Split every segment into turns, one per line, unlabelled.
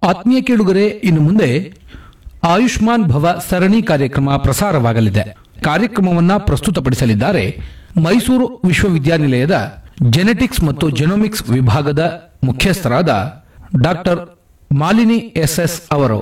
ಆತ್ಮೀಯ ಕೇಳುಗರೆ ಇನ್ನು ಮುಂದೆ ಆಯುಷ್ಮಾನ್ ಭವ ಸರಣಿ ಕಾರ್ಯಕ್ರಮ ಪ್ರಸಾರವಾಗಲಿದೆ ಕಾರ್ಯಕ್ರಮವನ್ನ ಪ್ರಸ್ತುತಪಡಿಸಲಿದ್ದಾರೆ ಮೈಸೂರು ವಿಶ್ವವಿದ್ಯಾನಿಲಯದ ಜೆನೆಟಿಕ್ಸ್ ಮತ್ತು ಜೆನೋಮಿಕ್ಸ್ ವಿಭಾಗದ ಮುಖ್ಯಸ್ಥರಾದ ಡಾಕ್ಟರ್ ಮಾಲಿನಿ ಎಸ್ಎಸ್ ಅವರು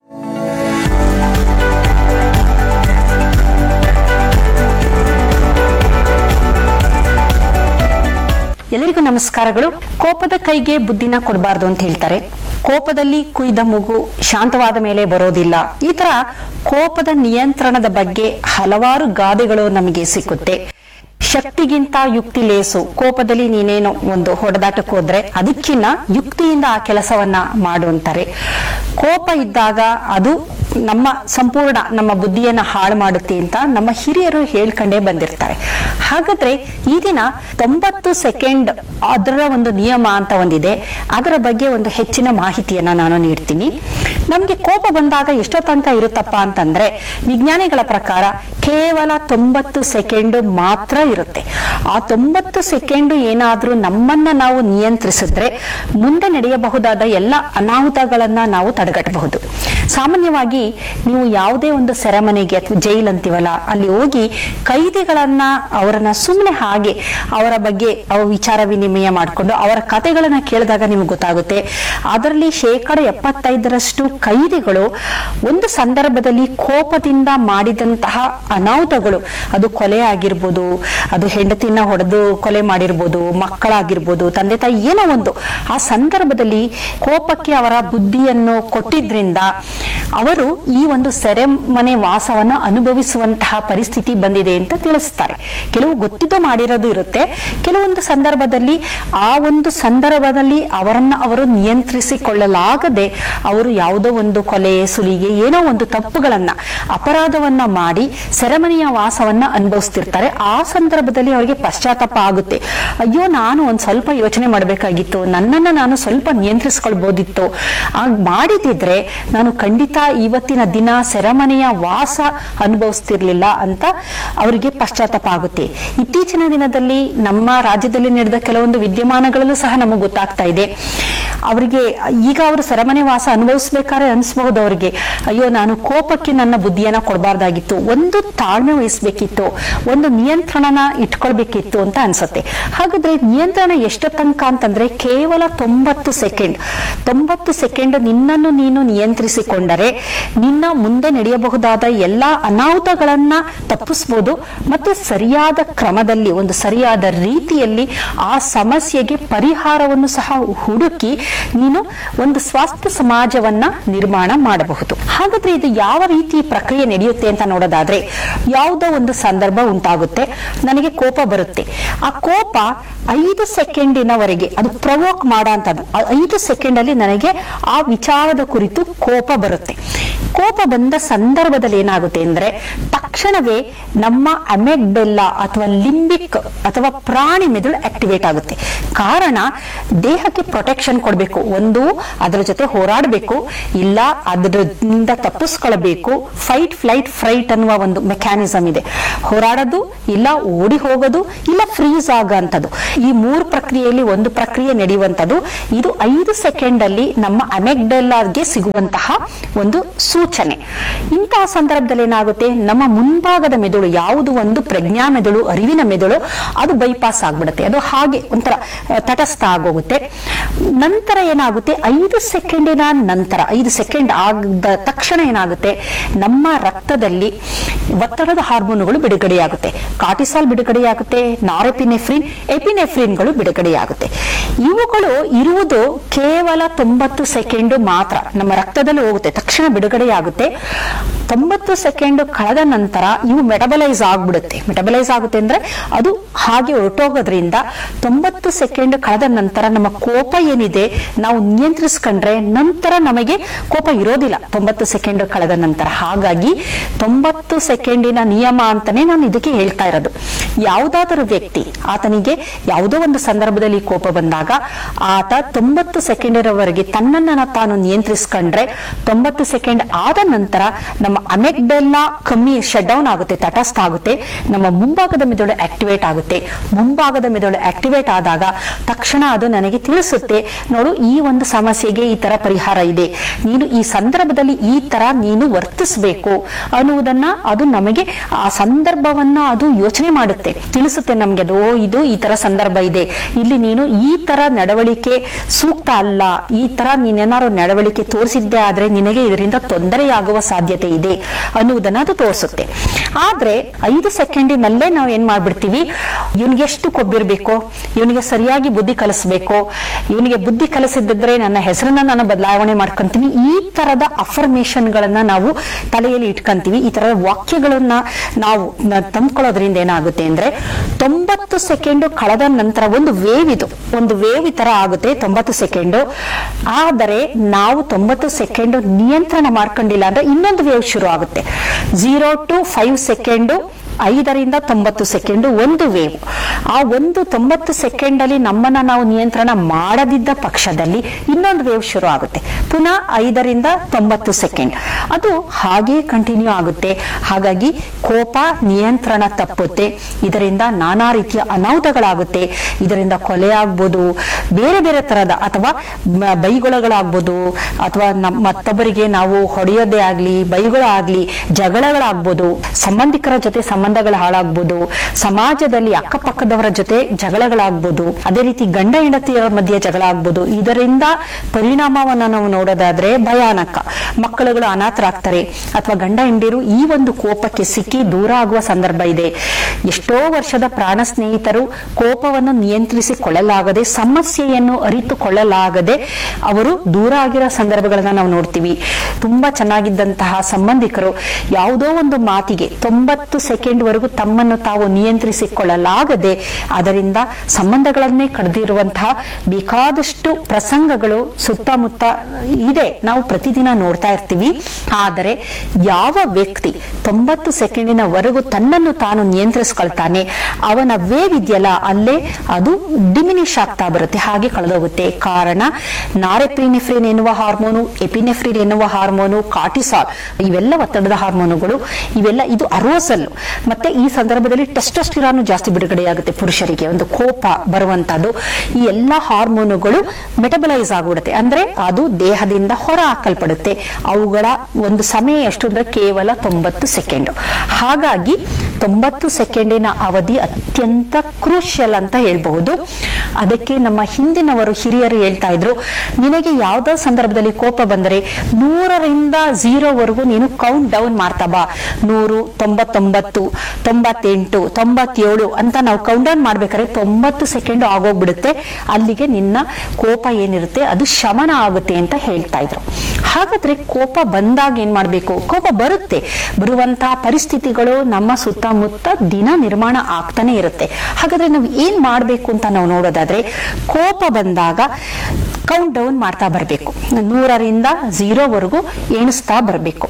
ಎಲ್ಲರಿಗೂ ನಮಸ್ಕಾರಗಳು ಕೋಪದ ಕೈಗೆ ಬುದ್ಧಿನ ಕೊಡಬಾರ್ದು ಅಂತ ಹೇಳ್ತಾರೆ ಕೋಪದಲ್ಲಿ ಕುಯ್ದ ಮಗು ಶಾಂತವಾದ ಮೇಲೆ ಬರೋದಿಲ್ಲ ಈ ತರ ಕೋಪದ ನಿಯಂತ್ರಣದ ಬಗ್ಗೆ ಹಲವಾರು ಗಾದೆಗಳು ನಮಗೆ ಸಿಕ್ಕುತ್ತೆ ಶಕ್ತಿಗಿಂತ ಯುಕ್ತಿ ಲೇಸು ಕೋಪದಲ್ಲಿ ನೀನೇನು ಒಂದು ಹೊಡೆದಾಟಕ್ಕೆ ಹೋದ್ರೆ ಅದಕ್ಕಿನ್ನ ಯುಕ್ತಿಯಿಂದ ಆ ಕೆಲಸವನ್ನ ಮಾಡು ಅಂತಾರೆ ಕೋಪ ಇದ್ದಾಗ ಅದು ನಮ್ಮ ಸಂಪೂರ್ಣ ನಮ್ಮ ಬುದ್ಧಿಯನ್ನ ಹಾಳು ಮಾಡುತ್ತೆ ಅಂತ ನಮ್ಮ ಹಿರಿಯರು ಹೇಳ್ಕೊಂಡೇ ಬಂದಿರ್ತಾರೆ ಹಾಗಾದ್ರೆ ಈ ದಿನ ತೊಂಬತ್ತು ಸೆಕೆಂಡ್ ಅದರ ಒಂದು ನಿಯಮ ಅಂತ ಒಂದಿದೆ ಅದರ ಬಗ್ಗೆ ಒಂದು ಹೆಚ್ಚಿನ ಮಾಹಿತಿಯನ್ನ ನಾನು ನೀಡ್ತೀನಿ ನಮ್ಗೆ ಕೋಪ ಬಂದಾಗ ಎಷ್ಟೋ ತನಕ ಇರುತ್ತಪ್ಪ ಅಂತಂದ್ರೆ ವಿಜ್ಞಾನಿಗಳ ಪ್ರಕಾರ ಕೇವಲ ತೊಂಬತ್ತು ಸೆಕೆಂಡ್ ಮಾತ್ರ ಇರುತ್ತೆ ಆ ತೊಂಬತ್ತು ಸೆಕೆಂಡ್ ಏನಾದ್ರೂ ನಮ್ಮನ್ನ ನಾವು ನಿಯಂತ್ರಿಸಿದ್ರೆ ಮುಂದೆ ನಡೆಯಬಹುದಾದ ಎಲ್ಲ ಅನಾಹುತಗಳನ್ನ ನಾವು ತಡೆಗಟ್ಟಬಹುದು ಸಾಮಾನ್ಯವಾಗಿ ನೀವು ಯಾವುದೇ ಒಂದು ಸೆರೆಮನೆಗೆ ಅಥವಾ ಜೈಲ್ ಅಂತೀವಲ್ಲ ಅಲ್ಲಿ ಹೋಗಿ ಕೈದಿಗಳನ್ನ ಅವರನ್ನ ಸುಮ್ಮನೆ ಹಾಗೆ ಅವರ ಬಗ್ಗೆ ಅವ ವಿಚಾರ ವಿನಿಮಯ ಮಾಡಿಕೊಂಡು ಅವರ ಕಥೆಗಳನ್ನ ಕೇಳಿದಾಗ ನಿಮ್ಗೆ ಗೊತ್ತಾಗುತ್ತೆ ಅದರಲ್ಲಿ ಶೇಕಡ ಎಪ್ಪತ್ತೈದರಷ್ಟು ಕೈದಿಗಳು ಒಂದು ಸಂದರ್ಭದಲ್ಲಿ ಕೋಪದಿಂದ ಮಾಡಿದಂತಹ ಅನಾಹುತಗಳು ಅದು ಕೊಲೆ ಆಗಿರ್ಬೋದು ಅದು ಹೆಂಡತಿನ ಹೊಡೆದು ಕೊಲೆ ಮಾಡಿರ್ಬೋದು ಮಕ್ಕಳಾಗಿರ್ಬೋದು ತಂದೆ ತಾಯಿ ಏನೋ ಒಂದು ಆ ಸಂದರ್ಭದಲ್ಲಿ ಕೋಪಕ್ಕೆ ಅವರ ಬುದ್ಧಿಯನ್ನು ಕೊಟ್ಟಿದ್ರಿಂದ ಅವರು ಈ ಒಂದು ಸೆರೆಮನೆ ವಾಸವನ್ನ ಅನುಭವಿಸುವಂತಹ ಪರಿಸ್ಥಿತಿ ಬಂದಿದೆ ಅಂತ ತಿಳಿಸ್ತಾರೆ ಕೆಲವು ಗೊತ್ತಿದ್ದು ಮಾಡಿರೋದು ಇರುತ್ತೆ ಕೆಲವೊಂದು ಸಂದರ್ಭದಲ್ಲಿ ಆ ಒಂದು ಸಂದರ್ಭದಲ್ಲಿ ಅವರನ್ನ ಅವರು ನಿಯಂತ್ರಿಸಿಕೊಳ್ಳಲಾಗದೆ ಅವರು ಯಾವುದೋ ಒಂದು ಕೊಲೆ ಸುಲಿಗೆ ಏನೋ ಒಂದು ತಪ್ಪುಗಳನ್ನ ಅಪರಾಧವನ್ನ ಮಾಡಿ ಸೆರೆಮನೆಯ ವಾಸವನ್ನ ಅನುಭವಿಸ್ತಿರ್ತಾರೆ ಆ ಸಂದರ್ಭದಲ್ಲಿ ಅವರಿಗೆ ಪಶ್ಚಾತ್ತಾಪ ಆಗುತ್ತೆ ಅಯ್ಯೋ ನಾನು ಒಂದ್ ಸ್ವಲ್ಪ ಯೋಚನೆ ಮಾಡಬೇಕಾಗಿತ್ತು ನನ್ನನ್ನ ನಾನು ಸ್ವಲ್ಪ ನಿಯಂತ್ರಿಸ್ಕೊಳ್ಬೋದಿತ್ತು ಆಗ ಮಾಡಿದಿದ್ರೆ ನಾನು ಖಂಡಿತ ಇವತ್ತಿನ ದಿನ ಸೆರೆಮನೆಯ ವಾಸ ಅನುಭವಿಸ್ತಿರ್ಲಿಲ್ಲ ಅಂತ ಅವರಿಗೆ ಪಶ್ಚಾತ್ತಾಪ ಆಗುತ್ತೆ ಇತ್ತೀಚಿನ ದಿನದಲ್ಲಿ ನಮ್ಮ ರಾಜ್ಯದಲ್ಲಿ ನಡೆದ ಕೆಲವೊಂದು ವಿದ್ಯಮಾನಗಳಲ್ಲೂ ಸಹ ನಮಗೆ ಗೊತ್ತಾಗ್ತಾ ಇದೆ ಅವರಿಗೆ ಈಗ ಅವರು ಸೆರೆಮನೆ ವಾಸ ಅನುಭವಿಸ್ಬೇಕಾದ್ರೆ ಅನ್ಸ್ಬಹುದು ಅವರಿಗೆ ಅಯ್ಯೋ ನಾನು ಕೋಪಕ್ಕೆ ನನ್ನ ಬುದ್ಧಿಯನ್ನ ಕೊಡಬಾರ್ದಾಗಿತ್ತು ಒಂದು ತಾಳ್ಮೆ ವಹಿಸ್ಬೇಕಿತ್ತು ಒಂದು ನಿಯಂತ್ರಣನ ಇಟ್ಕೊಳ್ಬೇಕಿತ್ತು ಅಂತ ಅನ್ಸುತ್ತೆ ಹಾಗಾದ್ರೆ ನಿಯಂತ್ರಣ ಎಷ್ಟು ತನಕ ಅಂತಂದ್ರೆ ಕೇವಲ ತೊಂಬತ್ತು ಸೆಕೆಂಡ್ ತೊಂಬತ್ತು ಸೆಕೆಂಡ್ ನಿನ್ನನ್ನು ನೀನು ನಿಯಂತ್ರಿಸಿಕೊಂಡರೆ ನಿನ್ನ ಮುಂದೆ ನಡೆಯಬಹುದಾದ ಎಲ್ಲಾ ಅನಾಹುತಗಳನ್ನ ತಪ್ಪಿಸ್ಬೋದು ಮತ್ತೆ ಸರಿಯಾದ ಕ್ರಮದಲ್ಲಿ ಒಂದು ಸರಿಯಾದ ರೀತಿಯಲ್ಲಿ ಆ ಸಮಸ್ಯೆಗೆ ಪರಿಹಾರವನ್ನು ಸಹ ಹುಡುಕಿ ನೀನು ಒಂದು ಸ್ವಾಸ್ಥ್ಯ ಸಮಾಜವನ್ನ ನಿರ್ಮಾಣ ಮಾಡಬಹುದು ಹಾಗಾದ್ರೆ ಇದು ಯಾವ ರೀತಿ ಪ್ರಕ್ರಿಯೆ ನಡೆಯುತ್ತೆ ಅಂತ ನೋಡೋದಾದ್ರೆ ಯಾವುದೋ ಒಂದು ಸಂದರ್ಭ ಉಂಟಾಗುತ್ತೆ ನನಗೆ ಕೋಪ ಬರುತ್ತೆ ಆ ಕೋಪ ಐದು ಸೆಕೆಂಡಿನವರೆಗೆ ಅದು ಪ್ರವೋಕ್ ಮಾಡೋ ಅಂತದ್ದು ಆ ಐದು ಸೆಕೆಂಡ್ ಅಲ್ಲಿ ನನಗೆ ಆ ವಿಚಾರದ ಕುರಿತು ಕೋಪ ಬರುತ್ತೆ ಕೋಪ ಬಂದ ಸಂದರ್ಭದಲ್ಲಿ ಏನಾಗುತ್ತೆ ಅಂದ್ರೆ ತಕ್ಷಣವೇ ನಮ್ಮ ಅಮೆಗ್ಡೆಲ್ಲ ಅಥವಾ ಲಿಂಬಿಕ್ ಅಥವಾ ಪ್ರಾಣಿ ಮೆದುಳು ಆಕ್ಟಿವೇಟ್ ಆಗುತ್ತೆ ಕಾರಣ ದೇಹಕ್ಕೆ ಪ್ರೊಟೆಕ್ಷನ್ ಕೊಡಬೇಕು ಒಂದು ಅದರ ಜೊತೆ ಹೋರಾಡಬೇಕು ಇಲ್ಲ ಅದರಿಂದ ತಪ್ಪಿಸ್ಕೊಳ್ಬೇಕು ಫೈಟ್ ಫ್ಲೈಟ್ ಫ್ರೈಟ್ ಅನ್ನುವ ಒಂದು ಮೆಕ್ಯಾನಿಸಮ್ ಇದೆ ಹೋರಾಡೋದು ಇಲ್ಲ ಓಡಿ ಹೋಗೋದು ಇಲ್ಲ ಫ್ರೀಸ್ ಆಗಂತದ್ದು ಈ ಮೂರು ಪ್ರಕ್ರಿಯೆಯಲ್ಲಿ ಒಂದು ಪ್ರಕ್ರಿಯೆ ನಡೆಯುವಂತದ್ದು ಇದು ಐದು ಸೆಕೆಂಡ್ ಅಲ್ಲಿ ನಮ್ಮ ಅಮೆಗ್ಡೆಲ್ಲಾಗೆ ಸಿಗುವಂತಹ ಒಂದು ಸೂಚನೆ ಇಂತಹ ಸಂದರ್ಭದಲ್ಲಿ ಏನಾಗುತ್ತೆ ನಮ್ಮ ಮುಂಭಾಗದ ಮೆದುಳು ಯಾವುದು ಒಂದು ಪ್ರಜ್ಞಾ ಮೆದುಳು ಅರಿವಿನ ಮೆದುಳು ಅದು ಬೈಪಾಸ್ ಆಗ್ಬಿಡುತ್ತೆ ಅದು ಹಾಗೆ ಒಂಥರ ಆ, ತಟಸ್ಥ ಆಗೋಗುತ್ತೆ ನಂತರ ಏನಾಗುತ್ತೆ ಐದು ಸೆಕೆಂಡಿನ ನಂತರ ಐದು ಸೆಕೆಂಡ್ ಆಗದ ತಕ್ಷಣ ಏನಾಗುತ್ತೆ ನಮ್ಮ ರಕ್ತದಲ್ಲಿ ಒತ್ತಡದ ಹಾರ್ಮೋನುಗಳು ಬಿಡುಗಡೆಯಾಗುತ್ತೆ ಕಾರ್ಟಿಸಾಲ್ ಬಿಡುಗಡೆಯಾಗುತ್ತೆ ನಾರೆಪಿನೆಫ್ರಿನ್ ಎಪಿನೆಫ್ರಿನ್ಗಳು ಬಿಡುಗಡೆಯಾಗುತ್ತೆ ಇವುಗಳು ಇರುವುದು ಕೇವಲ ತೊಂಬತ್ತು ಸೆಕೆಂಡ್ ಮಾತ್ರ ನಮ್ಮ ರಕ್ತದಲ್ಲಿ ಹೋಗುತ್ತೆ ತಕ್ಷಣ ಬಿಡುಗಡೆಯಾಗುತ್ತೆ ತೊಂಬತ್ತು ಸೆಕೆಂಡ್ ಕಳೆದ ನಂತರ ಇವು ಮೆಟಬಲೈಸ್ ಆಗ್ಬಿಡುತ್ತೆ ಮೆಟಬಲೈಸ್ ಆಗುತ್ತೆ ಅಂದ್ರೆ ಅದು ಹಾಗೆ ಹೊರಟೋಗೋದ್ರಿಂದ ತೊಂಬತ್ತು ಸೆಕೆಂಡ್ ಕಳೆದ ನಂತರ ನಮ್ಮ ಕೋಪ ಏನಿದೆ ನಾವು ನಿಯಂತ್ರಿಸ್ಕೊಂಡ್ರೆ ನಂತರ ನಮಗೆ ಕೋಪ ಇರೋದಿಲ್ಲ ತೊಂಬತ್ತು ಸೆಕೆಂಡ್ ಕಳೆದ ನಂತರ ಹಾಗಾಗಿ ತೊಂಬತ್ತು ಸೆಕೆಂಡಿನ ನಿಯಮ ಅಂತಾನೆ ನಾನು ಇದಕ್ಕೆ ಹೇಳ್ತಾ ಇರೋದು ಯಾವುದಾದರೂ ವ್ಯಕ್ತಿ ಆತನಿಗೆ ಯಾವುದೋ ಒಂದು ಸಂದರ್ಭದಲ್ಲಿ ಕೋಪ ಬಂದಾಗ ಆತ ತೊಂಬತ್ತು ಸೆಕೆಂಡಿನವರೆಗೆ ತನ್ನನ್ನ ತಾನು ನಿಯಂತ್ರಿಸ್ಕೊಂಡ್ರೆ ತೊಂಬತ್ತು ಸೆಕೆಂಡ್ ಆದ ನಂತರ ನಮ್ಮ ಅಮೆಗ್ಡೆಲ್ಲ ಕಮ್ಮಿ ಶಟ್ ಡೌನ್ ಆಗುತ್ತೆ ತಟಸ್ಥ ಆಗುತ್ತೆ ನಮ್ಮ ಮುಂಭಾಗದ ಮೆದುಳು ಆಕ್ಟಿವೇಟ್ ಆಗುತ್ತೆ ಮುಂಭಾಗದ ಮೆದುಳು ಆಕ್ಟಿವೇಟ್ ಆದಾಗ ತಕ್ಷಣ ಅದು ನನಗೆ ತಿಳಿಸುತ್ತೆ ನೋಡು ಈ ಒಂದು ಸಮಸ್ಯೆಗೆ ಈ ತರ ಪರಿಹಾರ ಇದೆ ನೀನು ಈ ಸಂದರ್ಭದಲ್ಲಿ ಈ ತರ ನೀನು ವರ್ತಿಸಬೇಕು ಅನ್ನುವುದನ್ನ ಅದು ನಮಗೆ ಆ ಸಂದರ್ಭವನ್ನ ಅದು ಯೋಚನೆ ಮಾಡುತ್ತೆ ತಿಳಿಸುತ್ತೆ ನಮ್ಗೆ ಅದು ಓ ಇದು ಈ ತರ ಸಂದರ್ಭ ಇದೆ ಇಲ್ಲಿ ನೀನು ಈ ತರ ನಡವಳಿಕೆ ಸೂಕ್ತ ಅಲ್ಲ ಈ ತರ ನೀನೇನಾದ್ರು ನಡವಳಿಕೆ ತೋರಿಸಿದ್ದೆ ಆದ್ರೆ ನಿನಗೆ ಇದರಿಂದ ತೊಂದರೆಯಾಗುವ ಸಾಧ್ಯತೆ ಇದೆ ಅನ್ನುವುದನ್ನ ಅದು ತೋರಿಸುತ್ತೆ ಆದ್ರೆ ಐದು ಸೆಕೆಂಡಿನಲ್ಲೇ ನಾವು ಏನ್ ಮಾಡ್ಬಿಡ್ತೀವಿ ಇವನಿಗೆ ಎಷ್ಟು ಕೊಬ್ಬಿರ್ಬೇಕು ಇವನಿಗೆ ಸರಿಯಾಗಿ ಬುದ್ಧಿ ಕಲಿಸ್ಬೇಕು ಇವನಿಗೆ ಬುದ್ಧಿ ಕಲಿಸಿದ್ರೆ ನನ್ನ ಹೆಸರನ್ನ ನಾನು ಬದಲಾವಣೆ ಮಾಡ್ಕೊಂತೀನಿ ಈ ತರದ ಅಫರ್ಮೇಶನ್ ಗಳನ್ನ ನಾವು ತಲೆಯಲ್ಲಿ ಇಟ್ಕೊಂತೀವಿ ಈ ತರದ ವಾಕ್ಯಗಳನ್ನ ನಾವು ನ- ತಂದ್ಕೊಳ್ಳೋದ್ರಿಂದ ಏನಾಗುತ್ತೆ ಅಂದ್ರೆ ತೊಂಬತ್ತು ಸೆಕೆಂಡ್ ಕಳೆದ ನಂತರ ಒಂದು ವೇವ್ ಇದು ಒಂದು ವೇವ್ ಈ ತರ ಆಗುತ್ತೆ ತೊಂಬತ್ತು ಸೆಕೆಂಡ್ ಆದರೆ ನಾವು ತೊಂಬತ್ತು ಸೆಕೆಂಡ್ ನಿಯಂತ್ರಣ ಮಾಡ್ಕೊಂಡಿಲ್ಲ ಅಂದ್ರೆ ಇನ್ನೊಂದು ವೇವ್ ಶುರು ಆಗುತ್ತೆ ಝೀರೋ ಟು ಫೈವ್ ಸೆಕೆಂಡ್ ಐದರಿಂದ ತೊಂಬತ್ತು ಸೆಕೆಂಡ್ ಒಂದು ವೇವ್ ಆ ಒಂದು ತೊಂಬತ್ತು ಸೆಕೆಂಡ್ ಅಲ್ಲಿ ನಮ್ಮನ್ನ ನಾವು ನಿಯಂತ್ರಣ ಮಾಡದಿದ್ದ ಪಕ್ಷದಲ್ಲಿ ಇನ್ನೊಂದು ವೇವ್ ಶುರು ಆಗುತ್ತೆ ಪುನಃ ಐದರಿಂದ ತೊಂಬತ್ತು ಸೆಕೆಂಡ್ ಅದು ಹಾಗೇ ಕಂಟಿನ್ಯೂ ಆಗುತ್ತೆ ಹಾಗಾಗಿ ಕೋಪ ನಿಯಂತ್ರಣ ತಪ್ಪುತ್ತೆ ಇದರಿಂದ ನಾನಾ ರೀತಿಯ ಅನಾಹುತಗಳಾಗುತ್ತೆ ಇದರಿಂದ ಕೊಲೆ ಆಗ್ಬೋದು ಬೇರೆ ಬೇರೆ ತರದ ಅಥವಾ ಮ- ಬೈಗೊಳಗಳಾಗ್ಬೋದು ಅಥವಾ ನಮ್ಮ ಮತ್ತೊಬ್ಬರಿಗೆ ನಾವು ಹೊಡೆಯೋದೇ ಆಗ್ಲಿ ಬೈಗಳಾಗ್ಲಿ ಜಗಳಗಳಾಗ್ಬೋದು ಸಂಬಂಧಿಕರ ಜೊತೆ ಸಂಬಂಧಗಳು ಹಾಳಾಗ್ಬೋದು ಸಮಾಜದಲ್ಲಿ ಅಕ್ಕಪಕ್ಕದವರ ಜೊತೆ ಜಗಳಗಳಾಗ್ಬೋದು ಅದೇ ರೀತಿ ಗಂಡ ಹೆಂಡತಿಯರ ಮಧ್ಯೆ ಜಗಳ ಆಗ್ಬೋದು ಇದರಿಂದ ಪರಿಣಾಮವನ್ನ ನಾವು ನೋಡೋದಾದ್ರೆ ಭಯಾನಕ ಮಕ್ಕಳುಗಳು ಅನಾಥರಾಗ್ತಾರೆ ಅಥವಾ ಗಂಡ ಹೆಂಡಿರು ಈ ಒಂದು ಕೋಪಕ್ಕೆ ಸಿಕ್ಕಿ ದೂರ ಆಗುವ ಸಂದರ್ಭ ಇದೆ ಎಷ್ಟೋ ವರ್ಷದ ಪ್ರಾಣ ಸ್ನೇಹಿತರು ಕೋಪವನ್ನು ನಿಯಂತ್ರಿಸಿಕೊಳ್ಳಲಾಗದೆ ಸಮಸ್ಯೆಯನ್ನು ಅರಿತುಕೊಳ್ಳಲಾಗದೆ ಅವರು ದೂರ ಆಗಿರೋ ಸಂದರ್ಭಗಳನ್ನ ನಾವು ನೋಡ್ತೀವಿ ತುಂಬಾ ಚೆನ್ನಾಗಿದ್ದಂತಹ ಸಂಬಂಧಿಕರು ಯಾವುದೋ ಒಂದು ಮಾತಿಗೆ ತೊಂಬತ್ತು ಸೆಕೆಂಡ್ ವರೆಗೂ ತಮ್ಮನ್ನು ತಾವು ನಿಯಂತ್ರಿಸಿಕೊಳ್ಳಲಾಗದೆ ಅದರಿಂದ ಸಂಬಂಧಗಳನ್ನೇ ಕಳೆದಿರುವಂತಹ ಬೇಕಾದಷ್ಟು ಪ್ರಸಂಗಗಳು ಸುತ್ತಮುತ್ತ ಇದೆ ನಾವು ಪ್ರತಿದಿನ ನೋಡ್ತಾ ಇರ್ತೀವಿ ಆದರೆ ಯಾವ ವ್ಯಕ್ತಿ ತೊಂಬತ್ತು ಸೆಕೆಂಡಿನ ವರೆಗೂ ತನ್ನನ್ನು ತಾನು ನಿಯಂತ್ರಿಸ್ಕೊಳ್ತಾನೆ ಅವನ ವೇವ್ ಇದೆಯಲ್ಲ ಅಲ್ಲೇ ಅದು ಡಿಮಿನಿಷ್ ಆಗ್ತಾ ಬರುತ್ತೆ ಹಾಗೆ ಕಳೆದೋಗುತ್ತೆ ಕಾರಣ ನಾರೆಪ್ರಿನೆಫ್ರಿನ್ ಎನ್ನುವ ಹಾರ್ಮೋನು ಎಪಿನೆಫ್ರಿನ್ ಎನ್ನುವ ಹಾರ್ಮೋನು ಕಾರ್ಟಿಸಾಲ್ ಇವೆಲ್ಲ ಒತ್ತಡದ ಹಾರ್ಮೋನುಗಳು ಇವೆಲ್ಲ ಇದು ಅರೋಸಲ್ ಮತ್ತೆ ಈ ಸಂದರ್ಭದಲ್ಲಿ ಟೆಸ್ಟೋಸ್ಟಿರಾನ್ ಜಾಸ್ತಿ ಬಿಡುಗಡೆಯಾಗುತ್ತೆ ಪುರುಷರಿಗೆ ಒಂದು ಕೋಪ ಬರುವಂತದ್ದು ಈ ಎಲ್ಲಾ ಹಾರ್ಮೋನುಗಳು ಮೆಟಬಲೈಸ್ ಆಗ್ಬಿಡುತ್ತೆ ಅಂದ್ರೆ ಅದು ದೇಹದಿಂದ ಹೊರ ಹಾಕಲ್ಪಡುತ್ತೆ ಅವುಗಳ ಒಂದು ಸಮಯ ಎಷ್ಟು ಅಂದ್ರೆ ಕೇವಲ ತೊಂಬತ್ತು ಸೆಕೆಂಡ್ ಹಾಗಾಗಿ ತೊಂಬತ್ತು ಸೆಕೆಂಡಿನ ಅವಧಿ ಅತ್ಯಂತ ಕ್ರೂಷಿಯಲ್ ಅಂತ ಹೇಳ್ಬಹುದು ಅದಕ್ಕೆ ನಮ್ಮ ಹಿಂದಿನವರು ಹಿರಿಯರು ಹೇಳ್ತಾ ಇದ್ರು ನಿನಗೆ ಯಾವ್ದೋ ಸಂದರ್ಭದಲ್ಲಿ ಕೋಪ ಬಂದರೆ ನೂರರಿಂದ ಝೀರೋವರೆಗೂ ನೀನು ಕೌಂಟ್ ಡೌನ್ ಮಾಡ್ತಾ ಬಾ ನೂರು ತೊಂಬತ್ತೊಂಬತ್ತು ತೊಂಬತ್ತೆಂಟು ತೊಂಬತ್ತೇಳು ಅಂತ ನಾವು ಕೌಂಟ್ ಡೌನ್ ಮಾಡ್ಬೇಕಾದ್ರೆ ತೊಂಬತ್ತು ಸೆಕೆಂಡ್ ಆಗೋಗ್ಬಿಡುತ್ತೆ ಅಲ್ಲಿಗೆ ನಿನ್ನ ಕೋಪ ಏನಿರುತ್ತೆ ಅದು ಶಮನ ಆಗುತ್ತೆ ಅಂತ ಹೇಳ್ತಾ ಇದ್ರು ಹಾಗಾದ್ರೆ ಕೋಪ ಬಂದಾಗ ಏನ್ ಮಾಡ್ಬೇಕು ಕೋಪ ಬರುತ್ತೆ ಬರುವಂತಹ ಪರಿಸ್ಥಿತಿಗಳು ನಮ್ಮ ಸುತ್ತಮುತ್ತ ದಿನ ನಿರ್ಮಾಣ ಆಗ್ತಾನೆ ಇರುತ್ತೆ ಹಾಗಾದ್ರೆ ನಾವು ಏನ್ ಮಾಡ್ಬೇಕು ಅಂತ ನಾವು ನೋಡೋದಾದ್ರೆ ಕೋಪ ಬಂದಾಗ ಕೌಂಟ್ ಡೌನ್ ಮಾಡ್ತಾ ಬರಬೇಕು ನೂರರಿಂದ ಝೀರೋವರೆಗೂ ಎಣಿಸ್ತಾ ಬರಬೇಕು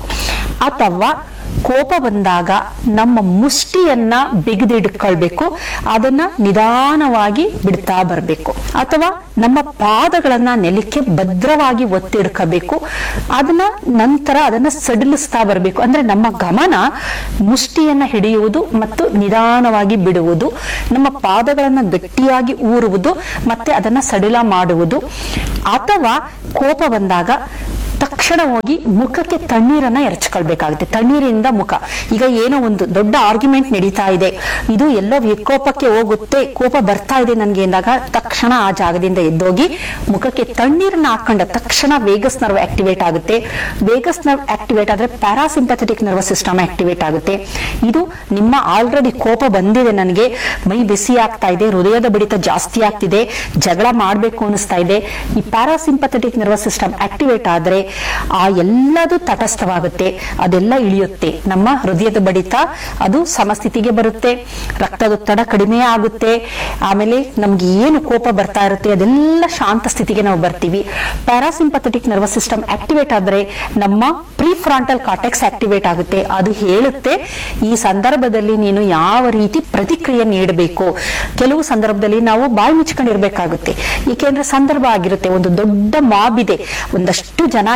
ಅಥವಾ ಕೋಪ ಬಂದಾಗ ನಮ್ಮ ಮುಷ್ಟಿಯನ್ನ ಬಿಗಿದಿಡ್ಕೊಳ್ಬೇಕು ಅದನ್ನ ನಿಧಾನವಾಗಿ ಬಿಡ್ತಾ ಬರಬೇಕು ಅಥವಾ ನಮ್ಮ ಪಾದಗಳನ್ನ ನೆಲಕ್ಕೆ ಭದ್ರವಾಗಿ ಒತ್ತಿಡ್ಕೋಬೇಕು ಅದನ್ನ ನಂತರ ಅದನ್ನ ಸಡಿಲಿಸ್ತಾ ಬರಬೇಕು ಅಂದ್ರೆ ನಮ್ಮ ಗಮನ ಮುಷ್ಟಿಯನ್ನ ಹಿಡಿಯುವುದು ಮತ್ತು ನಿಧಾನವಾಗಿ ಬಿಡುವುದು ನಮ್ಮ ಪಾದಗಳನ್ನ ಗಟ್ಟಿಯಾಗಿ ಊರುವುದು ಮತ್ತೆ ಅದನ್ನ ಸಡಿಲ ಮಾಡುವುದು ಅಥವಾ ಕೋಪ ಬಂದಾಗ ತಕ್ಷಣ ಹೋಗಿ ಮುಖಕ್ಕೆ ತಣ್ಣೀರನ್ನ ಎರಚ್ಕೊಳ್ಬೇಕಾಗುತ್ತೆ ತಣ್ಣೀರಿಂದ ಮುಖ ಈಗ ಏನೋ ಒಂದು ದೊಡ್ಡ ಆರ್ಗ್ಯುಮೆಂಟ್ ನಡೀತಾ ಇದೆ ಇದು ಎಲ್ಲೋ ವಿಕೋಪಕ್ಕೆ ಹೋಗುತ್ತೆ ಕೋಪ ಬರ್ತಾ ಇದೆ ನನ್ಗೆ ಎಂದಾಗ ತಕ್ಷಣ ಆ ಜಾಗದಿಂದ ಎದ್ದೋಗಿ ಮುಖಕ್ಕೆ ತಣ್ಣೀರನ್ನ ಹಾಕೊಂಡ ತಕ್ಷಣ ವೇಗಸ್ ನರ್ವ್ ಆಕ್ಟಿವೇಟ್ ಆಗುತ್ತೆ ವೇಗಸ್ ನರ್ವ್ ಆಕ್ಟಿವೇಟ್ ಆದ್ರೆ ಪ್ಯಾರಾಸಿಂಪಥೆಟಿಕ್ ನರ್ವಸ್ ಸಿಸ್ಟಮ್ ಆಕ್ಟಿವೇಟ್ ಆಗುತ್ತೆ ಇದು ನಿಮ್ಮ ಆಲ್ರೆಡಿ ಕೋಪ ಬಂದಿದೆ ನನಗೆ ಮೈ ಬಿಸಿ ಆಗ್ತಾ ಇದೆ ಹೃದಯದ ಬಡಿತ ಜಾಸ್ತಿ ಆಗ್ತಿದೆ ಜಗಳ ಮಾಡ್ಬೇಕು ಅನಿಸ್ತಾ ಇದೆ ಈ ಪ್ಯಾರಾಸಿಂಪಥೆಟಿಕ್ ನರ್ವಸ್ ಸಿಸ್ಟಮ್ ಆಕ್ಟಿವೇಟ್ ಆದ್ರೆ ಆ ಎಲ್ಲದು ತಟಸ್ಥವಾಗುತ್ತೆ ಅದೆಲ್ಲ ಇಳಿಯುತ್ತೆ ನಮ್ಮ ಹೃದಯದ ಬಡಿತ ಅದು ಸಮಸ್ಥಿತಿಗೆ ಬರುತ್ತೆ ರಕ್ತದೊತ್ತಡ ಕಡಿಮೆ ಆಗುತ್ತೆ ಆಮೇಲೆ ನಮ್ಗೆ ಏನು ಕೋಪ ಬರ್ತಾ ಇರುತ್ತೆ ಅದೆಲ್ಲ ಶಾಂತ ಸ್ಥಿತಿಗೆ ನಾವು ಬರ್ತೀವಿ ಪ್ಯಾರಾಸಿಂಪಥೆಟಿಕ್ ನರ್ವಸ್ ಸಿಸ್ಟಮ್ ಆಕ್ಟಿವೇಟ್ ಆದ್ರೆ ನಮ್ಮ ಪ್ರೀ ಫ್ರಾಂಟಲ್ ಕಾಟೆಕ್ಸ್ ಆಕ್ಟಿವೇಟ್ ಆಗುತ್ತೆ ಅದು ಹೇಳುತ್ತೆ ಈ ಸಂದರ್ಭದಲ್ಲಿ ನೀನು ಯಾವ ರೀತಿ ಪ್ರತಿಕ್ರಿಯೆ ನೀಡಬೇಕು ಕೆಲವು ಸಂದರ್ಭದಲ್ಲಿ ನಾವು ಬಾಯಿ ಮುಚ್ಕೊಂಡಿರ್ಬೇಕಾಗುತ್ತೆ ಏಕೆಂದ್ರೆ ಸಂದರ್ಭ ಆಗಿರುತ್ತೆ ಒಂದು ದೊಡ್ಡ ಮಾಬ್ ಇದೆ ಒಂದಷ್ಟು ಜನ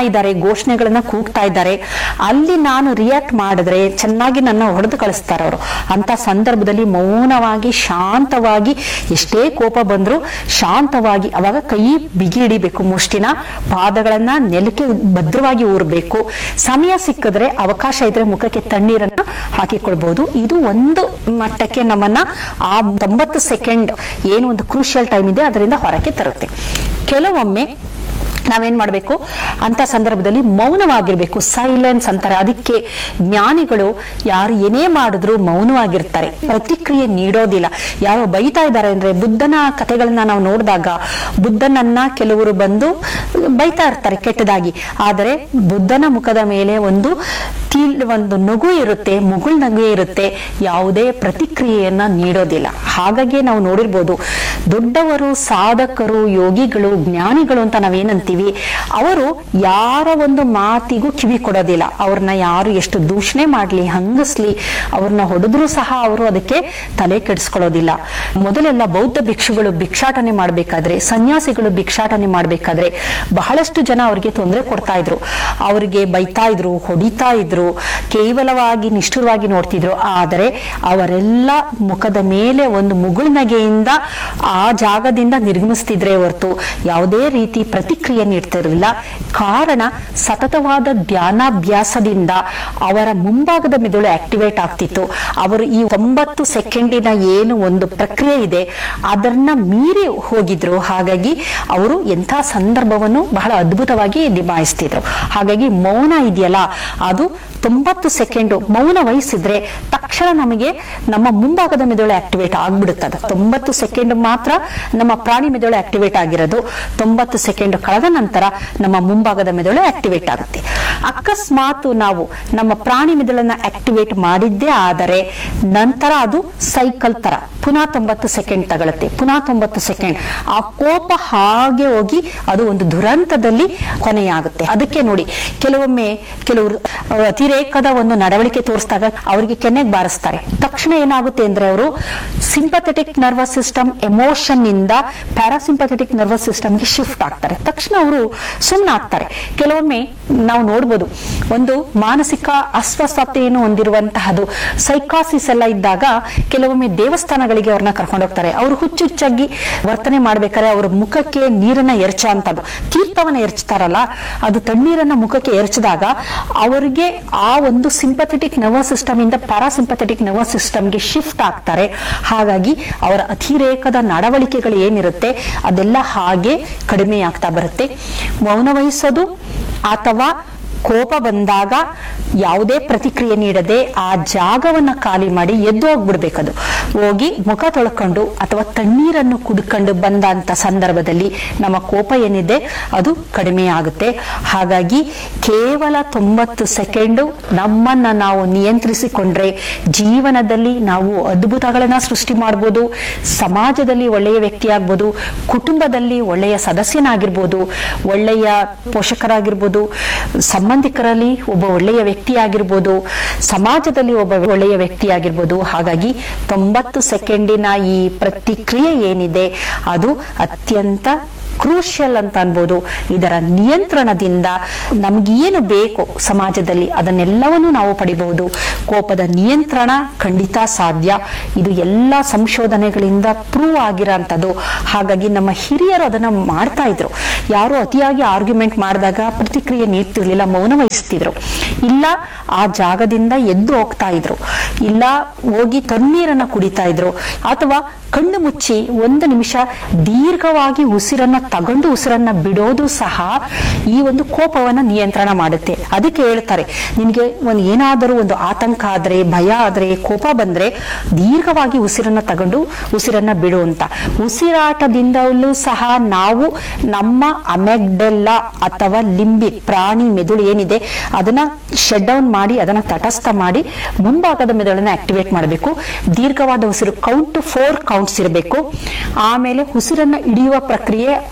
ಇದ್ದಾರೆ ಘೋಷಣೆಗಳನ್ನ ಕೂಗ್ತಾ ಇದ್ದಾರೆ ಅಲ್ಲಿ ನಾನು ರಿಯಾಕ್ಟ್ ಮಾಡಿದ್ರೆ ಚೆನ್ನಾಗಿ ನನ್ನ ಹೊಡೆದು ಕಳಿಸ್ತಾರೆ ಅವರು ಅಂತ ಸಂದರ್ಭದಲ್ಲಿ ಮೌನವಾಗಿ ಶಾಂತವಾಗಿ ಎಷ್ಟೇ ಕೋಪ ಬಂದ್ರು ಶಾಂತವಾಗಿ ಅವಾಗ ಕೈ ಬಿಗಿ ಹಿಡಿಬೇಕು ಮುಷ್ಟಿನ ಪಾದಗಳನ್ನ ನೆಲಕ್ಕೆ ಭದ್ರವಾಗಿ ಊರಬೇಕು ಸಮಯ ಸಿಕ್ಕಿದ್ರೆ ಅವಕಾಶ ಇದ್ರೆ ಮುಖಕ್ಕೆ ತಣ್ಣೀರನ್ನ ಹಾಕಿಕೊಳ್ಬಹುದು ಇದು ಒಂದು ಮಟ್ಟಕ್ಕೆ ನಮ್ಮನ್ನ ಆ ತೊಂಬತ್ತು ಸೆಕೆಂಡ್ ಏನು ಒಂದು ಕ್ರೂಷಿಯಲ್ ಟೈಮ್ ಇದೆ ಅದರಿಂದ ಹೊರಕ್ಕೆ ತರುತ್ತೆ ಕೆಲವೊಮ್ಮೆ ನಾವೇನ್ ಮಾಡ್ಬೇಕು ಅಂತ ಸಂದರ್ಭದಲ್ಲಿ ಮೌನವಾಗಿರ್ಬೇಕು ಸೈಲೆನ್ಸ್ ಅಂತಾರೆ ಅದಕ್ಕೆ ಜ್ಞಾನಿಗಳು ಯಾರು ಏನೇ ಮಾಡಿದ್ರು ಮೌನವಾಗಿರ್ತಾರೆ ಪ್ರತಿಕ್ರಿಯೆ ನೀಡೋದಿಲ್ಲ ಯಾರೋ ಬೈತಾ ಇದ್ದಾರೆ ಅಂದ್ರೆ ಬುದ್ಧನ ಕಥೆಗಳನ್ನ ನಾವು ನೋಡಿದಾಗ ಬುದ್ಧನನ್ನ ಕೆಲವರು ಬಂದು ಬೈತಾ ಇರ್ತಾರೆ ಕೆಟ್ಟದಾಗಿ ಆದರೆ ಬುದ್ಧನ ಮುಖದ ಮೇಲೆ ಒಂದು ಕೀಲ್ ಒಂದು ನಗು ಇರುತ್ತೆ ಮುಗುಳ್ ನಗು ಇರುತ್ತೆ ಯಾವುದೇ ಪ್ರತಿಕ್ರಿಯೆಯನ್ನ ನೀಡೋದಿಲ್ಲ ಹಾಗಾಗಿ ನಾವು ನೋಡಿರ್ಬೋದು ದೊಡ್ಡವರು ಸಾಧಕರು ಯೋಗಿಗಳು ಜ್ಞಾನಿಗಳು ಅಂತ ನಾವೇನಂತೀವಿ ಅವರು ಯಾರ ಒಂದು ಮಾತಿಗೂ ಕಿವಿ ಕೊಡೋದಿಲ್ಲ ಅವ್ರನ್ನ ಯಾರು ಎಷ್ಟು ದೂಷಣೆ ಮಾಡ್ಲಿ ಹಂಗಸ್ಲಿ ಅವ್ರನ್ನ ಹೊಡೆದ್ರೂ ಸಹ ಅವರು ಅದಕ್ಕೆ ತಲೆ ಕೆಡಿಸ್ಕೊಳ್ಳೋದಿಲ್ಲ ಮೊದಲೆಲ್ಲ ಬೌದ್ಧ ಭಿಕ್ಷುಗಳು ಭಿಕ್ಷಾಟನೆ ಮಾಡ್ಬೇಕಾದ್ರೆ ಸನ್ಯಾಸಿಗಳು ಭಿಕ್ಷಾಟನೆ ಮಾಡ್ಬೇಕಾದ್ರೆ ಬಹಳಷ್ಟು ಜನ ಅವರಿಗೆ ತೊಂದರೆ ಕೊಡ್ತಾ ಇದ್ರು ಅವರಿಗೆ ಬೈತಾ ಇದ್ರು ಹೊಡಿತಾ ಇದ್ರು ಕೇವಲವಾಗಿ ನಿಷ್ಠುರವಾಗಿ ನೋಡ್ತಿದ್ರು ಆದರೆ ಅವರೆಲ್ಲ ಮುಖದ ಮೇಲೆ ಒಂದು ಮುಗುಳ್ನಗೆಯಿಂದ ಆ ಜಾಗದಿಂದ ನಿರ್ಗಮಿಸ್ತಿದ್ರೆ ಹೊರತು ಯಾವುದೇ ರೀತಿ ಪ್ರತಿಕ್ರಿಯೆ ನೀಡ್ತಿರಲಿಲ್ಲ ಕಾರಣ ಸತತವಾದ ಧ್ಯಾನಾಭ್ಯಾಸದಿಂದ ಅವರ ಮುಂಭಾಗದ ಮೆದುಳು ಆಕ್ಟಿವೇಟ್ ಆಗ್ತಿತ್ತು ಅವರು ಈ ಒಂಬತ್ತು ಸೆಕೆಂಡಿನ ಏನು ಒಂದು ಪ್ರಕ್ರಿಯೆ ಇದೆ ಅದನ್ನ ಮೀರಿ ಹೋಗಿದ್ರು ಹಾಗಾಗಿ ಅವರು ಎಂಥ ಸಂದರ್ಭವನ್ನು ಬಹಳ ಅದ್ಭುತವಾಗಿ ನಿಭಾಯಿಸ್ತಿದ್ರು ಹಾಗಾಗಿ ಮೌನ ಇದೆಯಲ್ಲ ಅದು ತೊಂಬತ್ತು ಸೆಕೆಂಡ್ ಮೌನ ವಹಿಸಿದ್ರೆ ತಕ್ಷಣ ನಮಗೆ ನಮ್ಮ ಮುಂಭಾಗದ ಮೆದುಳು ಆಕ್ಟಿವೇಟ್ ಆಗ್ಬಿಡುತ್ತದೆ ತೊಂಬತ್ತು ಸೆಕೆಂಡ್ ಮಾತ್ರ ನಮ್ಮ ಪ್ರಾಣಿ ಮೆದುಳು ಆಕ್ಟಿವೇಟ್ ಆಗಿರೋದು ತೊಂಬತ್ತು ಸೆಕೆಂಡ್ ಕಳೆದ ನಂತರ ನಮ್ಮ ಮುಂಭಾಗದ ಮೆದುಳು ಆಕ್ಟಿವೇಟ್ ಆಗುತ್ತೆ ಅಕಸ್ಮಾತ್ ನಾವು ನಮ್ಮ ಪ್ರಾಣಿ ಮೆದುಳನ್ನ ಆಕ್ಟಿವೇಟ್ ಮಾಡಿದ್ದೇ ಆದರೆ ನಂತರ ಅದು ಸೈಕಲ್ ತರ ಪುನಃ ತೊಂಬತ್ತು ಸೆಕೆಂಡ್ ತಗೊಳುತ್ತೆ ಪುನಃ ತೊಂಬತ್ತು ಸೆಕೆಂಡ್ ಆ ಕೋಪ ಹಾಗೆ ಹೋಗಿ ಅದು ಒಂದು ದುರಂತದಲ್ಲಿ ಕೊನೆಯಾಗುತ್ತೆ ಅದಕ್ಕೆ ನೋಡಿ ಕೆಲವೊಮ್ಮೆ ಕೆಲವರು ಅಹ್, ಅತಿರೇಕದ ಒಂದು ನಡವಳಿಕೆ ತೋರಿಸಿದಾಗ ಅವರಿಗೆ ಕೆನ್ನೆಗೆ ಬಾರಿಸ್ತಾರೆ ತಕ್ಷಣ ಏನಾಗುತ್ತೆ ಅಂದ್ರೆ ಅವರು ಸಿಂಪಥೆಟಿಕ್ ನರ್ವಸ್ ಸಿಸ್ಟಮ್ ಎಮೋಷನ್ ಇಂದ ಪ್ಯಾರಾಸಿಂಪಥೆಟಿಕ್ ನರ್ವಸ್ ಸಿಸ್ಟಮ್ಗೆ ಶಿಫ್ಟ್ ಆಗ್ತಾರೆ ತಕ್ಷಣ ಅವರು ಸುಮ್ಮನಾಗ್ತಾರೆ ಕೆಲವೊಮ್ಮೆ ನಾವು ನೋಡ್ಬೋದು ಒಂದು ಮಾನಸಿಕ ಅಸ್ವಸ್ಥತೆಯನ್ನು ಹೊಂದಿರುವಂತಹದ್ದು ಸೈಕಾಸಿಸ್ ಎಲ್ಲ ಇದ್ದಾಗ ಕೆಲವೊಮ್ಮೆ ದೇವಸ್ಥಾನಗಳಿಗೆ ಅವ್ರನ್ನ ಕರ್ಕೊಂಡು ಹೋಗ್ತಾರೆ ಅವರು ಹುಚ್ಚುಚ್ಚಾಗಿ ವರ್ತನೆ ಮಾಡ್ಬೇಕಾದ್ರೆ ಅವ್ರ ಮುಖಕ್ಕೆ ನೀರನ್ನ ಎರಚೋ ಅಂತದ್ದು ತೀರ್ಥವನ್ನ ಎರಚ್ತಾರಲ್ಲ ಅದು ತಣ್ಣೀರನ್ನ ಮುಖಕ್ಕೆ ಎರಚಿದಾಗ ಅವರಿಗೆ ಆ ಒಂದು ಸಿಂಪಥೆಟಿಕ್ ನರ್ವಸ್ ಸಿಸ್ಟಮ್ ಇಂದ ಪ್ಯಾರಾಸಿಂಪಥೆಟಿಕ್ ನರ್ವಸ್ ಸಿಸ್ಟಮ್ಗೆ ಶಿಫ್ಟ್ ಆಗ್ತಾರೆ ಹಾಗಾಗಿ ಅವರ ಅತಿರೇಕದ ನಡವಳಿಕೆಗಳು ಏನಿರುತ್ತೆ ಅದೆಲ್ಲ ಹಾಗೆ ಕಡಿಮೆ ಆಗ್ತಾ ಬರುತ್ತೆ ಮೌನ ವಹಿಸೋದು ಅಥವಾ ಕೋಪ ಬಂದಾಗ ಯಾವುದೇ ಪ್ರತಿಕ್ರಿಯೆ ನೀಡದೆ ಆ ಜಾಗವನ್ನ ಖಾಲಿ ಮಾಡಿ ಎದ್ದು ಹೋಗ್ಬಿಡ್ಬೇಕದು ಹೋಗಿ ಮುಖ ತೊಳ್ಕೊಂಡು ಅಥವಾ ತಣ್ಣೀರನ್ನು ಕುಡ್ಕೊಂಡು ಬಂದಂತ ಸಂದರ್ಭದಲ್ಲಿ ನಮ್ಮ ಕೋಪ ಏನಿದೆ ಅದು ಕಡಿಮೆ ಆಗುತ್ತೆ ಹಾಗಾಗಿ ಕೇವಲ ತೊಂಬತ್ತು ಸೆಕೆಂಡು ನಮ್ಮನ್ನ ನಾವು ನಿಯಂತ್ರಿಸಿಕೊಂಡ್ರೆ ಜೀವನದಲ್ಲಿ ನಾವು ಅದ್ಭುತಗಳನ್ನ ಸೃಷ್ಟಿ ಮಾಡ್ಬೋದು ಸಮಾಜದಲ್ಲಿ ಒಳ್ಳೆಯ ವ್ಯಕ್ತಿ ಆಗ್ಬೋದು ಕುಟುಂಬದಲ್ಲಿ ಒಳ್ಳೆಯ ಸದಸ್ಯನಾಗಿರ್ಬೋದು ಒಳ್ಳೆಯ ಪೋಷಕರಾಗಿರ್ಬೋದು ಸಂಬಂಧಿಕರಲ್ಲಿ ಒಬ್ಬ ಒಳ್ಳೆಯ ವ್ಯಕ್ತಿ ಆಗಿರ್ಬೋದು ಸಮಾಜದಲ್ಲಿ ಒಬ್ಬ ಒಳ್ಳೆಯ ವ್ಯಕ್ತಿ ಆಗಿರ್ಬೋದು ಹಾಗಾಗಿ ತೊಂಬತ್ತು ಸೆಕೆಂಡಿನ ಈ ಪ್ರತಿಕ್ರಿಯೆ ಏನಿದೆ ಅದು ಅತ್ಯಂತ ಕ್ರೂಷಿಯಲ್ ಅಂತ ಅನ್ಬೋದು ಇದರ ನಿಯಂತ್ರಣದಿಂದ ನಮ್ಗೇನು ಬೇಕು ಸಮಾಜದಲ್ಲಿ ಅದನ್ನೆಲ್ಲವನ್ನು ನಾವು ಪಡಿಬಹುದು ಕೋಪದ ನಿಯಂತ್ರಣ ಖಂಡಿತ ಸಾಧ್ಯ ಇದು ಎಲ್ಲ ಸಂಶೋಧನೆಗಳಿಂದ ಪ್ರೂವ್ ಆಗಿರೋಂಥದ್ದು ಹಾಗಾಗಿ ನಮ್ಮ ಹಿರಿಯರು ಅದನ್ನ ಮಾಡ್ತಾ ಇದ್ರು ಯಾರು ಅತಿಯಾಗಿ ಆರ್ಗ್ಯುಮೆಂಟ್ ಮಾಡಿದಾಗ ಪ್ರತಿಕ್ರಿಯೆ ನೀಡ್ತಿರ್ಲಿಲ್ಲ ಮೌನ ವಹಿಸ್ತಿದ್ರು ಇಲ್ಲ ಆ ಜಾಗದಿಂದ ಎದ್ದು ಹೋಗ್ತಾ ಇದ್ರು ಇಲ್ಲ ಹೋಗಿ ತಣ್ಣೀರನ್ನ ಕುಡಿತಾ ಇದ್ರು ಅಥವಾ ಕಣ್ಣು ಮುಚ್ಚಿ ಒಂದು ನಿಮಿಷ ದೀರ್ಘವಾಗಿ ಉಸಿರನ್ನ ತಗೊಂಡು ಉಸಿರನ್ನ ಬಿಡೋದು ಸಹ ಈ ಒಂದು ಕೋಪವನ್ನ ನಿಯಂತ್ರಣ ಮಾಡುತ್ತೆ ಅದಕ್ಕೆ ಹೇಳ್ತಾರೆ ನಿನ್ಗೆ ಒಂದು ಏನಾದರೂ ಒಂದು ಆತಂಕ ಆದ್ರೆ ಭಯ ಆದ್ರೆ ಕೋಪ ಬಂದ್ರೆ ದೀರ್ಘವಾಗಿ ಉಸಿರನ್ನ ತಗೊಂಡು ಉಸಿರನ್ನ ಬಿಡು ಅಂತ ಉಸಿರಾಟದಿಂದಲೂ ಸಹ ನಾವು ನಮ್ಮ ಅಮೆಗ್ಡೆಲ್ಲ ಅಥವಾ ಲಿಂಬಿ ಪ್ರಾಣಿ ಮೆದುಳು ಏನಿದೆ ಅದನ್ನ ಶಟ್ ಡೌನ್ ಮಾಡಿ ಅದನ್ನ ತಟಸ್ಥ ಮಾಡಿ ಮುಂಭಾಗದ ಮೆದುಳನ್ನ ಆಕ್ಟಿವೇಟ್ ಮಾಡಬೇಕು ದೀರ್ಘವಾದ ಉಸಿರು ಕೌಂಟ್ ಟು ಫೋರ್ ಕೌಂಟ್ಸ್ ಇರಬೇಕು ಆಮೇಲೆ ಉಸಿರನ್ನ ಹಿಡಿಯುವ ಪ್ರಕ್ರಿಯೆ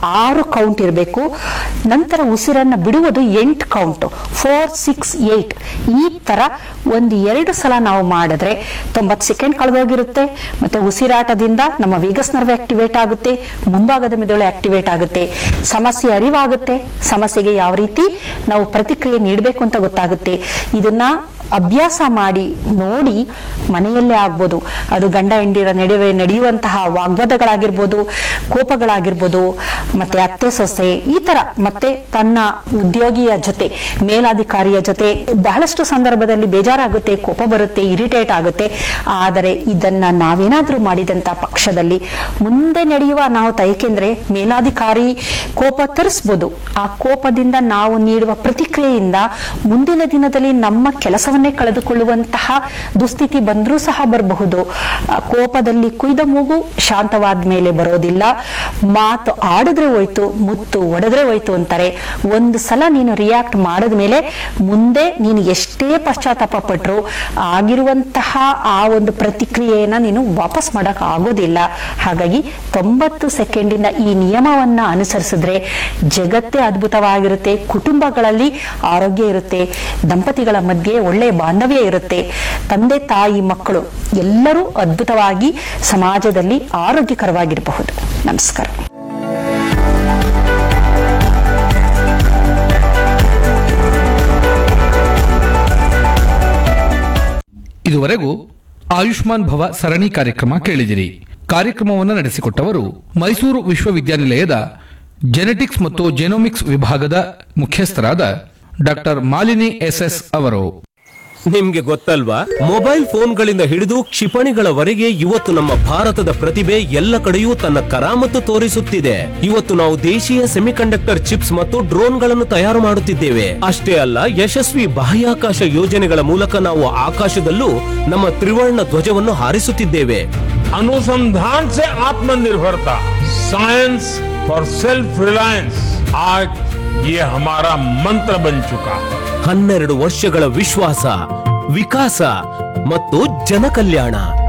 ಆರು ಕೌಂಟ್ ಇರಬೇಕು ನಂತರ ಉಸಿರನ್ನ ಬಿಡುವುದು ಎಂಟು ಕೌಂಟ್ ಫೋರ್ ಸಿಕ್ಸ್ ಏಟ್ ಈ ತರ ಒಂದು ಎರಡು ಸಲ ನಾವು ಮಾಡಿದ್ರೆ ತೊಂಬತ್ತು ಸೆಕೆಂಡ್ ಕಳೆದೋಗಿರುತ್ತೆ ಮತ್ತೆ ಉಸಿರಾಟದಿಂದ ನಮ್ಮ ವೇಗಸ್ ನರ್ವ್ ಆಕ್ಟಿವೇಟ್ ಆಗುತ್ತೆ ಮುಂಭಾಗದ ಮೆದುಳು ಆಕ್ಟಿವೇಟ್ ಆಗುತ್ತೆ ಸಮಸ್ಯೆ ಅರಿವಾಗುತ್ತೆ ಸಮಸ್ಯೆಗೆ ಯಾವ ರೀತಿ ನಾವು ಪ್ರತಿಕ್ರಿಯೆ ನೀಡಬೇಕು ಅಂತ ಗೊತ್ತಾಗುತ್ತೆ ಇದನ್ನ ಅಭ್ಯಾಸ ಮಾಡಿ ನೋಡಿ ಮನೆಯಲ್ಲೇ ಆಗ್ಬೋದು ಅದು ಗಂಡ ಹೆಂಡಿರ ನಡುವೆ ನಡೆಯುವಂತಹ ವಾಗ್ವಾದಗಳಾಗಿರ್ಬೋದು ಕೋಪಗಳಾಗಿರ್ಬೋದು ಮತ್ತೆ ಅತ್ತೆ ಸೊಸೆ ಈ ತರ ಮತ್ತೆ ತನ್ನ ಉದ್ಯೋಗಿಯ ಜೊತೆ ಮೇಲಾಧಿಕಾರಿಯ ಜೊತೆ ಬಹಳಷ್ಟು ಸಂದರ್ಭದಲ್ಲಿ ಬೇಜಾರಾಗುತ್ತೆ ಕೋಪ ಬರುತ್ತೆ ಇರಿಟೇಟ್ ಆಗುತ್ತೆ ಆದರೆ ಇದನ್ನ ನಾವೇನಾದ್ರೂ ಮಾಡಿದಂತ ಪಕ್ಷದಲ್ಲಿ ಮುಂದೆ ನಡೆಯುವ ನಾವು ಏಕೆಂದ್ರೆ ಮೇಲಾಧಿಕಾರಿ ಕೋಪ ತರಿಸ್ಬೋದು ಆ ಕೋಪದಿಂದ ನಾವು ನೀಡುವ ಪ್ರತಿಕ್ರಿಯೆಯಿಂದ ಮುಂದಿನ ದಿನದಲ್ಲಿ ನಮ್ಮ ಕೆಲಸವನ್ನೇ ಕಳೆದುಕೊಳ್ಳುವಂತಹ ದುಸ್ಥಿತಿ ಬಂದ್ರೂ ಸಹ ಬರಬಹುದು ಆ ಕೋಪದಲ್ಲಿ ಕುಯ್ದ ಮೂಗು ಶಾಂತವಾದ ಮೇಲೆ ಬರೋದಿಲ್ಲ ಮಾತು ಆಡಿದ್ರೆ ಹೋಯ್ತು ಮುತ್ತು ಒಡೆದ್ರೆ ಹೋಯ್ತು ಅಂತಾರೆ ಒಂದು ಸಲ ನೀನು ರಿಯಾಕ್ಟ್ ಮಾಡಿದ ಮೇಲೆ ಮುಂದೆ ನೀನು ಎಷ್ಟೇ ಪಶ್ಚಾತ್ತಾಪ ಪಟ್ಟರು ಆಗಿರುವಂತಹ ಆ ಒಂದು ಪ್ರತಿಕ್ರಿಯೆಯನ್ನ ನೀನು ವಾಪಸ್ ಮಾಡಕ್ ಆಗೋದಿಲ್ಲ ಹಾಗಾಗಿ ತೊಂಬತ್ತು ಸೆಕೆಂಡಿನ ಈ ನಿಯಮವನ್ನ ಅನುಸರಿಸಿದ್ರೆ ಜಗತ್ತೇ ಅದ್ಭುತವಾಗಿರುತ್ತೆ ಕುಟುಂಬಗಳಲ್ಲಿ ಆರೋಗ್ಯ ಇರುತ್ತೆ ದಂಪತಿಗಳ ಮಧ್ಯೆ ಒಳ್ಳೆಯ ಬಾಂಧವ್ಯ ಇರುತ್ತೆ ತಂದೆ ತಾಯಿ ಮಕ್ಕಳು ಎಲ್ಲರೂ ಅದ್ಭುತವಾಗಿ ಸಮಾಜದಲ್ಲಿ ಆರೋಗ್ಯಕರವಾಗಿರಬಹುದು ನಮಸ್ಕಾರ
ಇದುವರೆಗೂ ಆಯುಷ್ಮಾನ್ ಭವ ಸರಣಿ ಕಾರ್ಯಕ್ರಮ ಕೇಳಿದಿರಿ ಕಾರ್ಯಕ್ರಮವನ್ನು ನಡೆಸಿಕೊಟ್ಟವರು ಮೈಸೂರು ವಿಶ್ವವಿದ್ಯಾನಿಲಯದ ಜೆನೆಟಿಕ್ಸ್ ಮತ್ತು ಜೆನೋಮಿಕ್ಸ್ ವಿಭಾಗದ ಮುಖ್ಯಸ್ಥರಾದ ಡಾಕ್ಟರ್ ಮಾಲಿನಿ ಎಸ್ಎಸ್ ಅವರು
ನಿಮ್ಗೆ ಗೊತ್ತಲ್ವಾ ಮೊಬೈಲ್ ಫೋನ್ಗಳಿಂದ ಹಿಡಿದು ಕ್ಷಿಪಣಿಗಳವರೆಗೆ ಇವತ್ತು ನಮ್ಮ ಭಾರತದ ಪ್ರತಿಭೆ ಎಲ್ಲ ಕಡೆಯೂ ತನ್ನ ಕರಾಮತ್ತು ತೋರಿಸುತ್ತಿದೆ ಇವತ್ತು ನಾವು ದೇಶೀಯ ಸೆಮಿಕಂಡಕ್ಟರ್ ಚಿಪ್ಸ್ ಮತ್ತು ಡ್ರೋನ್ಗಳನ್ನು ತಯಾರು ಮಾಡುತ್ತಿದ್ದೇವೆ ಅಷ್ಟೇ ಅಲ್ಲ ಯಶಸ್ವಿ ಬಾಹ್ಯಾಕಾಶ ಯೋಜನೆಗಳ ಮೂಲಕ ನಾವು ಆಕಾಶದಲ್ಲೂ ನಮ್ಮ ತ್ರಿವರ್ಣ ಧ್ವಜವನ್ನು ಹಾರಿಸುತ್ತಿದ್ದೇವೆ
अनुसंधान से आत्मनिर्भरता साइंस फॉर सेल्फ रिलायंस आज ये हमारा मंत्र बन चुका है
ಹನ್ನೆರಡು ವರ್ಷಗಳ ವಿಶ್ವಾಸ ವಿಕಾಸ ಮತ್ತು ಜನಕಲ್ಯಾಣ